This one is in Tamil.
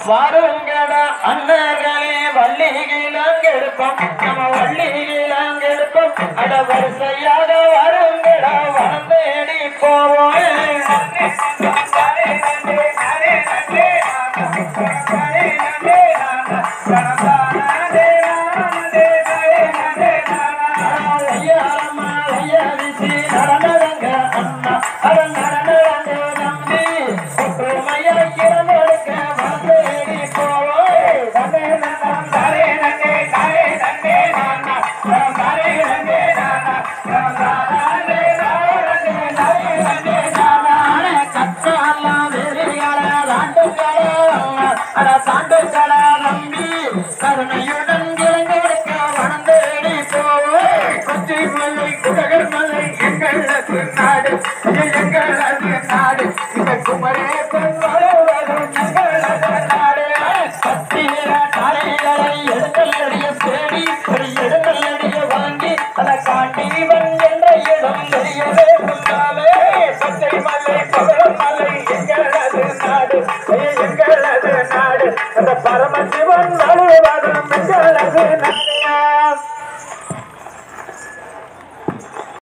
வருங்கடா அண்ணர்களே வள்ளிகிழங்கெடுப்போம் நம்ம வள்ளிகிழங்கெடுப்போம் அட வரிசையாக வருங்கடா வளர்ந்தேடி போவோம் ஐயாரம்மா ஐயா விசி நடனரங்க அண்ணா அட நடனரங்க நம்பி ஒற்றுமையா கிளம்பெடுக்க வளர்ந்தேடி போவோம் தனே நன்னம் தரே நன்னே தரே நன்னே நானா தரே நன்னே நானா தரே நன்னே தரே நன்னே நானா கச்சாலாம் வெறியால ராண்டுகள அட சாண்டுகள நம்பி கருணையுடன் கிழங்கெடுக்க வளர்ந்தேடி போவோம் கொச்சி மலை குடகர் மலை எங்களது நாடு இது எங்களது நாடு இந்த குமரே பெண் வளர்வதும் எங்களது நாடு கத்திர தலைகளை எடுக்கலடிய தேடி ஒரு எடுக்கலடிய வாங்கி அதை காட்டி வன் என்ற இடம் தெரியவே முன்னாலே பச்சை மலை பகல் மலை எங்களது நாடு இது எங்களது நாடு அந்த பரமசிவ